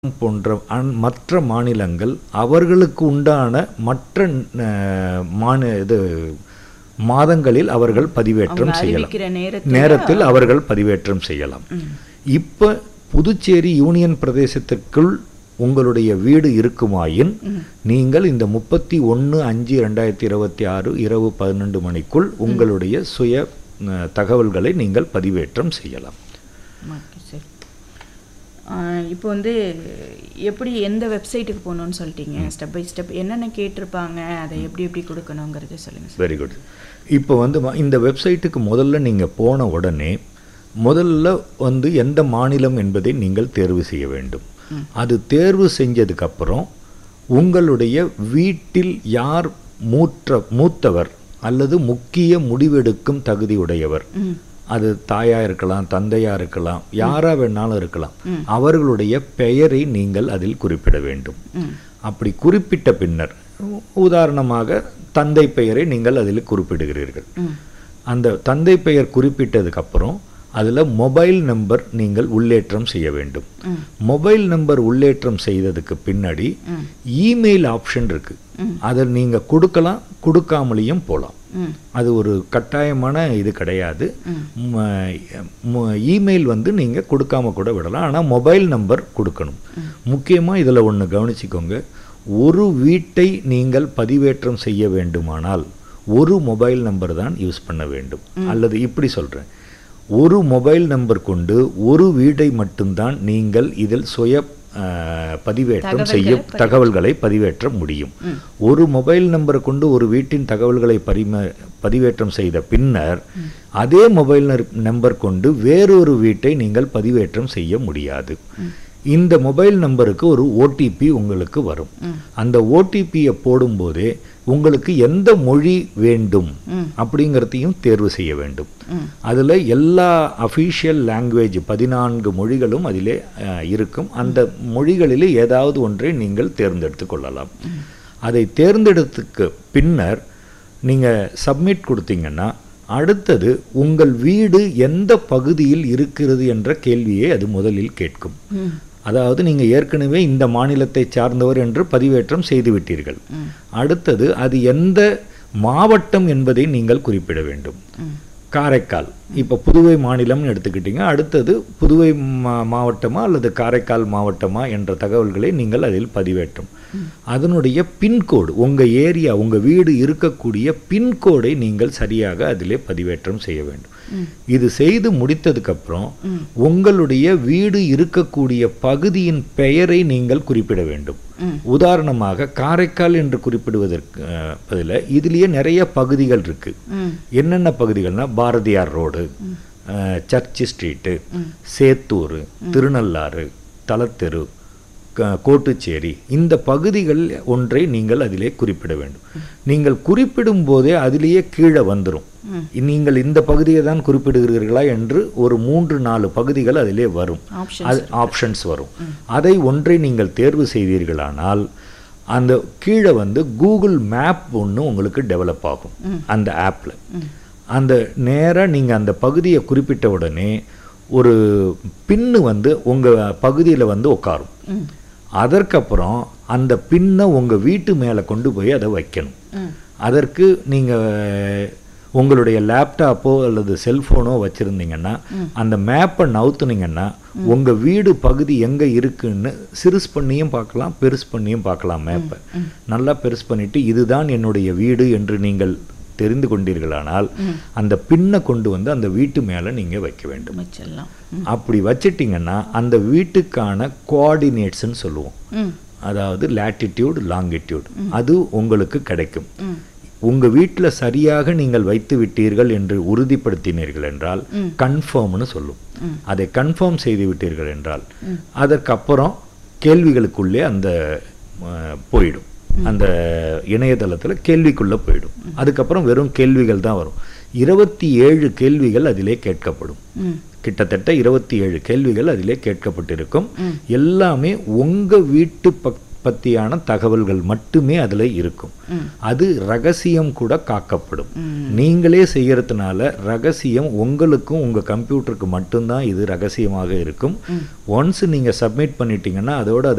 போன்ற அன்- மற்ற மாநிலங்கள் அவர்களுக்கு உண்டான மற்ற அஹ், மாநி இது மாதங்களில் அவர்கள் பதிவேற்றம் அவங்க செய்யலாம் அறிவிக்கிற நேரத்துல நேரத்தில் அவர்கள் பதிவேற்றம் செய்யலாம் இப்போ புதுச்சேரி யூனியன் பிரதேசத்திற்குள் உங்களுடைய வீடு இருக்குமாயின் நீங்கள் இந்த முப்பத்தி ஒன்று அஞ்சு ரெண்டாயிரத்தி இருபத்தி ஆறு இரவு பன்னெண்டு மணிக்குள் உங்களுடைய சுய அஹ், தகவல்களை நீங்கள் பதிவேற்றம் செய்யலாம் ஓகே சரி ஆஹ் இப்போ வந்து எப்படி எந்த வெப்சைட்டுக்கு போகணும்னு சொல்லிட்டீங்க ஸ்டெப் பை ஸ்டெப் என்னென்ன கேட்டிருப்பாங்க அதை எப்படி எப்படி கொடுக்கணுங்கிறத சொல்லுங்க சார் வெரி குட் இப்போ வந்து ம- இந்த வெப்சைட்டுக்கு முதல்ல நீங்கள் போன உடனே முதல்ல வந்து எந்த மாநிலம் என்பதை நீங்கள் தேர்வு செய்ய வேண்டும் அது தேர்வு செஞ்சதுக்கப்புறம் உங்களுடைய வீட்டில் யார் மூற்ற மூத்தவர் அல்லது முக்கிய முடிவெடுக்கும் தகுதியுடையவர் ம் அது தாயா இருக்கலாம் தந்தையா இருக்கலாம் யாரா வேணாலும் இருக்கலாம் அவர்களுடைய பெயரை நீங்கள் அதில் குறிப்பிட வேண்டும் ம் அப்படி குறிப்பிட்ட பின்னர் உ- உதாரணமாக தந்தை பெயரை நீங்கள் அதில் குறிப்பிடுகிறீர்கள் ம் அந்த தந்தை பெயர் குறிப்பிட்டதுக்கு அப்புறம் அதில் மொபைல் நம்பர் நீங்கள் உள்ளேற்றம் செய்ய வேண்டும் ம் மொபைல் நம்பர் உள்ளேற்றம் செய்ததுக்கு பின்னாடி ம் இமெயில் ஆப்ஷன் இருக்கு அதை நீங்கள் கொடுக்கலாம் கொடுக்காமலேயும் போகலாம் ம் அது ஒரு கட்டாயமான இது கிடையாது இமெயில் வந்து நீங்கள் கொடுக்காம கூட விடலாம் ஆனால் மொபைல் நம்பர் கொடுக்கணும் முக்கியமாக இதில் ஒன்று கவனிச்சுக்கோங்க ஒரு வீட்டை நீங்கள் பதிவேற்றம் செய்ய வேண்டுமானால் ஒரு மொபைல் நம்பர் தான் யூஸ் பண்ண வேண்டும் அல்லது இப்படி சொல்கிறேன் ஒரு மொபைல் நம்பர் கொண்டு ஒரு வீடை மட்டும்தான் நீங்கள் இதில் சுய அஹ், பதிவேற்றம் செய்ய தகவல்களை பதிவேற்ற முடியும் ஒரு மொபைல் நம்பரை கொண்டு ஒரு வீட்டின் தகவல்களை பரிம பதிவேற்றம் செய்த பின்னர் அதே மொபைல் நர்- நம்பர் கொண்டு வேறொரு வீட்டை நீங்கள் பதிவேற்றம் செய்ய முடியாது இந்த மொபைல் நம்பருக்கு ஒரு ஓடிபி உங்களுக்கு வரும் அந்த ஓடிபியை போடும்போதே உங்களுக்கு எந்த மொழி வேண்டும் அப்படிங்கிறதையும் தேர்வு செய்ய வேண்டும் அதில் எல்லா அஃபீஷியல் லாங்குவேஜ் பதினான்கு மொழிகளும் அதிலே அஹ், இருக்கும் அந்த மொழிகளிலே ஏதாவது ஒன்றை நீங்கள் தேர்ந்தெடுத்து கொள்ளலாம் அதை தேர்ந்தெடுத்துக்கு பின்னர் நீங்கள் சப்மிட் கொடுத்தீங்கன்னா அடுத்தது உங்கள் வீடு எந்த பகுதியில் இருக்கிறது என்ற கேள்வியை அது முதலில் கேட்கும் ம் அதாவது நீங்கள் ஏற்கனவே இந்த மாநிலத்தை சார்ந்தவர் என்று பதிவேற்றம் செய்துவிட்டீர்கள் அடுத்தது அது எந்த மாவட்டம் என்பதை நீங்கள் குறிப்பிட வேண்டும் ம் காரைக்கால் இப்போ புதுவை மாநிலம்னு எடுத்துக்கிட்டீங்க அடுத்தது புதுவை மா மாவட்டமா அல்லது காரைக்கால் மாவட்டமா என்ற தகவல்களை நீங்கள் அதில் பதிவேற்றும் அதனுடைய பின்கோடு உங்கள் ஏரியா உங்கள் வீடு இருக்கக்கூடிய பின்கோடை நீங்கள் சரியாக அதிலே பதிவேற்றம் செய்ய வேண்டும் இது செய்து முடித்ததுக்கப்புறம் உங்களுடைய வீடு இருக்கக்கூடிய பகுதியின் பெயரை நீங்கள் குறிப்பிட வேண்டும் ம். உதாரணமாக காரைக்கால் என்று குறிப்பிடுவதற்கு அஹ், பதிலா இதுலேயே நிறைய பகுதிகள் இருக்கு ம் என்னென்ன பகுதிகள்னா பாரதியார் ரோடு அஹ், சர்ச் ஸ்ட்ரீட்டு சேத்தூர் திருநள்ளாறு தலத்தெரு க- கோட்டுச்சேரி இந்த பகுதிகள் ஒன்றை நீங்கள் அதிலே குறிப்பிட வேண்டும் நீங்கள் குறிப்பிடும் போதே அதிலேயே கீழே வந்துடும் நீங்கள் இந்த பகுதியை தான் குறிப்பிடுகிறீர்களா என்று ஒரு மூன்று நாலு பகுதிகள் அதிலே வரும் ஆப்ஷன் அது ஆப்ஷன்ஸ் வரும் அதை ஒன்றை நீங்கள் தேர்வு செய்தீர்களானால் அந்த கீழே வந்து கூகுள் மேப் ஒன்று உங்களுக்கு டெவலப் ஆகும் அந்த ஆப்பில் அந்த நேராக நீங்கள் அந்த பகுதியை குறிப்பிட்ட உடனே ஒரு பின்னு வந்து உங்கள் பகுதியில் வந்து உட்காரும் ம் அதற்கப்புறம் அந்த பின்னை உங்கள் வீட்டு மேலே கொண்டு போய் அதை வைக்கணும் ம் அதற்கு நீங்கள் உங்களுடைய லேப்டாப்போ அல்லது செல்ஃபோனோ வச்சுருந்தீங்கன்னா அந்த மேப்பை நவுத்துனீங்கன்னா உங்கள் வீடு பகுதி எங்கே இருக்குன்னு சிறுசு பண்ணியும் பார்க்கலாம் பெருசு பண்ணியும் பார்க்கலாம் மேப்பை நல்லா பெருசு பண்ணிட்டு இதுதான் என்னுடைய வீடு என்று நீங்கள் தெரிந்து கொண்டீர்களானால் அந்த பின்னை கொண்டு வந்து அந்த வீட்டு மேலே நீங்கள் வைக்க வேண்டும் வச்சிடலாம் அப்படி வச்சிட்டிங்கன்னா அந்த வீட்டுக்கான கோஆர்டினேட்ஸ்ன்னு சொல்லுவோம் ம் அதாவது லேட்டிடியூட் லாங்கிடியூட் அது உங்களுக்கு கிடைக்கும் ம் உங்க வீட்டில் சரியாக நீங்கள் வைத்து விட்டீர்கள் என்று உறுதிப்படுத்தினீர்கள் என்றால் கன்ஃபார்ம்னு சொல்லும் அதை கன்ஃபார்ம் செய்து விட்டீர்கள் என்றால் அதற்கப்புறம் கேள்விகளுக்குள்ளே அந்த அஹ், போயிடும் அந்த இணையதளத்துல கேள்விக்குள்ள போயிடும் அதுக்கப்புறம் வெறும் கேள்விகள் தான் வரும் இருபத்தி ஏழு கேள்விகள் அதிலே கேட்கப்படும் ம் கிட்டத்தட்ட இருபத்தி ஏழு கேள்விகள் அதிலே கேட்கப்பட்டிருக்கும் எல்லாமே உங்க வீட்டு பக் பற்றியான தகவல்கள் மட்டுமே அதில் இருக்கும் ம் அது ரகசியம் கூட காக்கப்படும் ம் நீங்களே செய்யறதுனால ரகசியம் உங்களுக்கும் உங்கள் கம்ப்யூட்டருக்கு மட்டும்தான் இது ரகசியமாக இருக்கும் ம் ஒன்ஸ் நீங்கள் சப்மிட் பண்ணிட்டீங்கன்னா அதோட அது